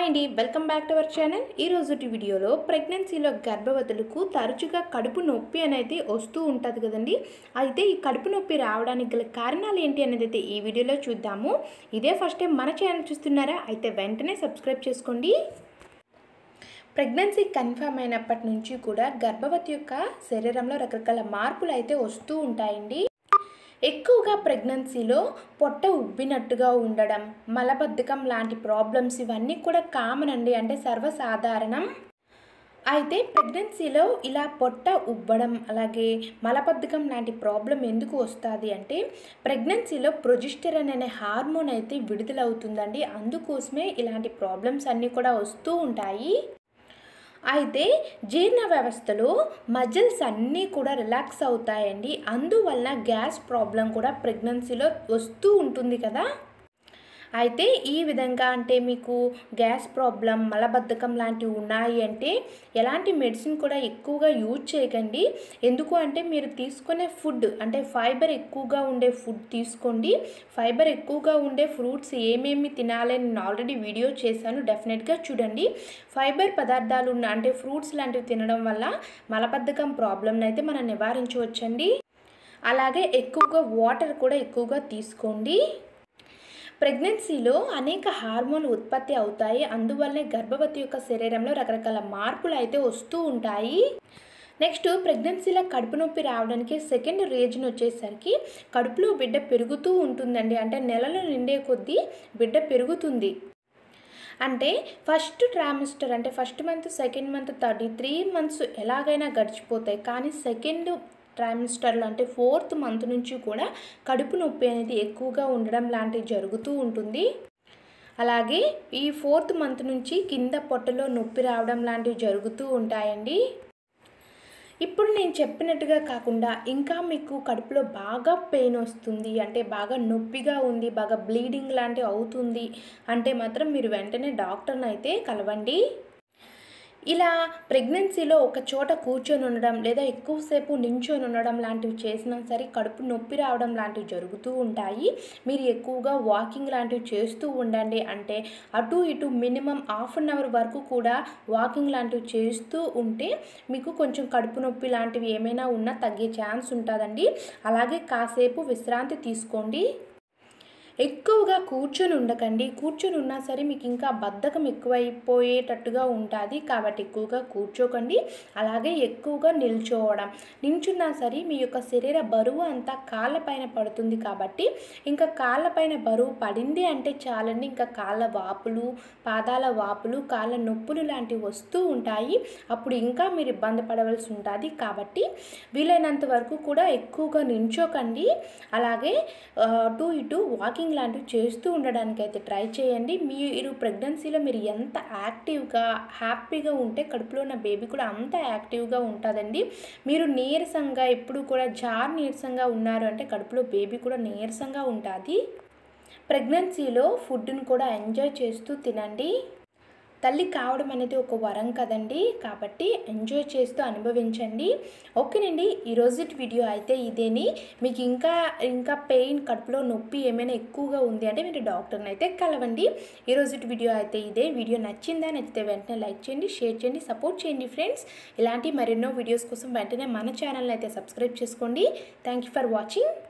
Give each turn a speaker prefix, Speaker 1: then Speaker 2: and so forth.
Speaker 1: అండి welcome back to our channel ఈ రోజుటి వీడియోలో ప్రెగ్నెన్సీలో గర్భవతులకు తరచుగా కడుపు నొప్పి అనేది వస్తూ ఉంటుంది కదండి అయితే ఈ కడుపు నొప్పి రావడానికి గల కారణాలు ఏంటి అనేది అయితే ఈ వీడియోలో చూద్దాము ఇదే ఫస్ట్ టైం మన ఛానల్ చూస్తున్నారా అయితే వెంటనే సబ్స్క్రైబ్ చేసుకోండి ప్రెగ్నెన్సీ కన్ఫర్మ్ అయినప్పటి నుంచి కూడా గర్భవతి యొక్క శరీరంలో రకరకాల మార్పులు అయితే వస్తూ ఉంటాయండి ఎక్కువగా ప్రెగ్నెన్సీలో పొట్ట ఉబ్బినట్టుగా ఉండడం మలబద్ధకం లాంటి ప్రాబ్లమ్స్ ఇవన్నీ కూడా కామన్ అండి అంటే సర్వసాధారణం అయితే ప్రెగ్నెన్సీలో ఇలా పొట్ట ఉబ్బడం అలాగే మలబద్ధకం లాంటి ప్రాబ్లం ఎందుకు వస్తుంది అంటే ప్రెగ్నెన్సీలో ప్రొజిస్టెరన్ అనే హార్మోన్ అయితే విడుదలవుతుందండి అందుకోసమే ఇలాంటి ప్రాబ్లమ్స్ అన్నీ కూడా వస్తూ ఉంటాయి అయితే జీర్ణ వ్యవస్థలో మజిల్స్ అన్నీ కూడా రిలాక్స్ అవుతాయండి అందువల్ల గ్యాస్ ప్రాబ్లం కూడా ప్రెగ్నెన్సీలో వస్తూ ఉంటుంది కదా అయితే ఈ విధంగా అంటే మీకు గ్యాస్ ప్రాబ్లం మలబద్ధకం లాంటివి ఉన్నాయి అంటే ఎలాంటి మెడిసిన్ కూడా ఎక్కువగా యూజ్ చేయకండి ఎందుకు అంటే మీరు తీసుకునే ఫుడ్ అంటే ఫైబర్ ఎక్కువగా ఉండే ఫుడ్ తీసుకోండి ఫైబర్ ఎక్కువగా ఉండే ఫ్రూట్స్ ఏమేమి తినాలని నేను ఆల్రెడీ వీడియో చేశాను డెఫినెట్గా చూడండి ఫైబర్ పదార్థాలు ఉన్న అంటే ఫ్రూట్స్ లాంటివి తినడం వల్ల మలబద్ధకం ప్రాబ్లంని అయితే మనం నివారించవచ్చండి అలాగే ఎక్కువగా వాటర్ కూడా ఎక్కువగా తీసుకోండి ప్రెగ్నెన్సీలో అనేక హార్మోన్లు ఉత్పత్తి అవుతాయి అందువల్లే గర్భవతి యొక్క శరీరంలో రకరకాల మార్పులు అయితే వస్తూ ఉంటాయి నెక్స్ట్ ప్రెగ్నెన్సీలో కడుపు నొప్పి రావడానికి సెకండ్ రీజన్ వచ్చేసరికి కడుపులో బిడ్డ పెరుగుతూ ఉంటుందండి అంటే నెలలు నిండే కొద్దీ బిడ్డ పెరుగుతుంది అంటే ఫస్ట్ ట్రామిస్టర్ అంటే first month second month third ఈ త్రీ మంత్స్ ఎలాగైనా గడిచిపోతాయి కానీ సెకండ్ ట్రైమిస్టర్లో అంటే ఫోర్త్ మంత్ నుంచి కూడా కడుపు నొప్పి అనేది ఎక్కువగా ఉండడం లాంటివి జరుగుతూ ఉంటుంది అలాగే ఈ ఫోర్త్ మంత్ నుంచి కింద పొట్టలో నొప్పి రావడం లాంటివి జరుగుతూ ఉంటాయండి ఇప్పుడు నేను చెప్పినట్టుగా కాకుండా ఇంకా మీకు కడుపులో బాగా పెయిన్ వస్తుంది అంటే బాగా నొప్పిగా ఉంది బాగా బ్లీడింగ్ లాంటివి అవుతుంది అంటే మాత్రం మీరు వెంటనే డాక్టర్ని అయితే కలవండి ఇలా ప్రెగ్నెన్సీలో ఒక చోట కూర్చొని ఉండడం లేదా ఎక్కువసేపు నించొని ఉండడం లాంటివి చేసినా సరే కడుపు నొప్పి రావడం లాంటివి జరుగుతూ ఉంటాయి మీరు ఎక్కువగా వాకింగ్ లాంటివి చేస్తూ ఉండండి అంటే అటు ఇటు మినిమం హాఫ్ అన్ అవర్ వరకు కూడా వాకింగ్ లాంటివి చేస్తూ ఉంటే మీకు కొంచెం కడుపు నొప్పి లాంటివి ఏమైనా ఉన్నా తగ్గే ఛాన్స్ ఉంటుందండి అలాగే కాసేపు విశ్రాంతి తీసుకోండి ఎక్కువగా కూర్చొని ఉండకండి కూర్చొని ఉన్నా సరే మీకు ఇంకా బద్ధకం ఎక్కువైపోయేటట్టుగా ఉంటుంది కాబట్టి ఎక్కువగా కూర్చోకండి అలాగే ఎక్కువగా నిల్చోవడం నిల్చున్నా సరే మీ యొక్క శరీర బరువు అంతా కాళ్ళపైన పడుతుంది కాబట్టి ఇంకా కాళ్ళపైన బరువు పడింది అంటే చాలండి ఇంకా కాళ్ళ వాపులు పాదాల వాపులు కాళ్ళ నొప్పులు లాంటివి వస్తూ ఉంటాయి అప్పుడు ఇంకా మీరు ఇబ్బంది పడవలసి ఉంటుంది కాబట్టి వీలైనంత వరకు కూడా ఎక్కువగా నించోకండి అలాగే అటు ఇటు వాకింగ్ వాకింగ్ లాంటివి చేస్తూ ఉండడానికి అయితే ట్రై చేయండి మీరు ప్రెగ్నెన్సీలో మీరు ఎంత యాక్టివ్గా హ్యాపీగా ఉంటే కడుపులో ఉన్న బేబీ కూడా అంత యాక్టివ్గా ఉంటుందండి మీరు నీరసంగా ఎప్పుడు కూడా జార్ నీరసంగా ఉన్నారు అంటే కడుపులో బేబీ కూడా నీరసంగా ఉంటుంది ప్రెగ్నెన్సీలో ఫుడ్ని కూడా ఎంజాయ్ చేస్తూ తినండి తల్లి కావడం అనేది ఒక వరం కదండి కాబట్టి ఎంజాయ్ చేస్తూ అనుభవించండి ఓకేనండి ఈరోజు వీడియో అయితే ఇదేని మీకు ఇంకా ఇంకా పెయిన్ కడుపులో నొప్పి ఏమైనా ఎక్కువగా ఉంది అంటే మీరు డాక్టర్ని అయితే కలవండి ఈరోజు వీడియో అయితే ఇదే వీడియో నచ్చిందా నచ్చితే వెంటనే లైక్ చేయండి షేర్ చేయండి సపోర్ట్ చేయండి ఫ్రెండ్స్ ఇలాంటి మరెన్నో వీడియోస్ కోసం వెంటనే మన ఛానల్ని అయితే సబ్స్క్రైబ్ చేసుకోండి థ్యాంక్ యూ ఫర్ వాచింగ్